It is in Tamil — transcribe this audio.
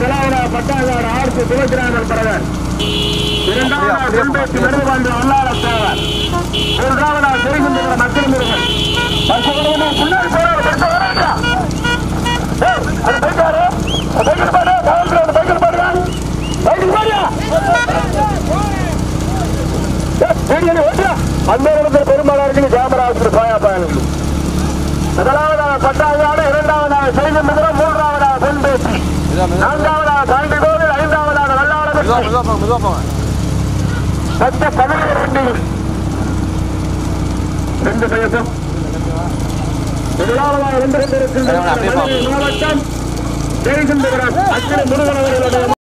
முதலாவதாக பட்டாங்காடு ஆர்சி துளசிராமன் பரவன் இரண்டாவதாக கொள்பேசி மெருகுபாண்டி வல்லாரத்தேவர் மூன்றாவதாக சிறுகுந்திர மக்கள் முருகன் முன்னாடி போறாரு பரிசு வராங்க ஏய், அது பைக்காரு பைக்கில் பாரு காவல்துறை அந்த பைக்கில் பாருங்க பைக்கில் பாருங்க அந்த இடத்துல பெரும்பாலும் இருக்கு கேமரா வச்சுட்டு போயா பயனுக்கு முதலாவதாக பட்டாங்காடு இரண்டாவதாக செய்தி மிதிரம் மூன்றாவதாக பொன்பேசி நான்காவதாக தாண்டி கோவில் ஐந்தாவதாக மெதுவா வல்லாளம் மெதுவா போங்க மெதுவா போங்க சத்த பதினேழு வண்டிகள் ரெண்டு பயசம் முதலாவதாக வந்து கொண்டிருக்கின்ற அப்படியே போ. மதுரை மாவட்டம் ஜெயசந்திரன் அக்கிர முருகன் அவர்களுடைய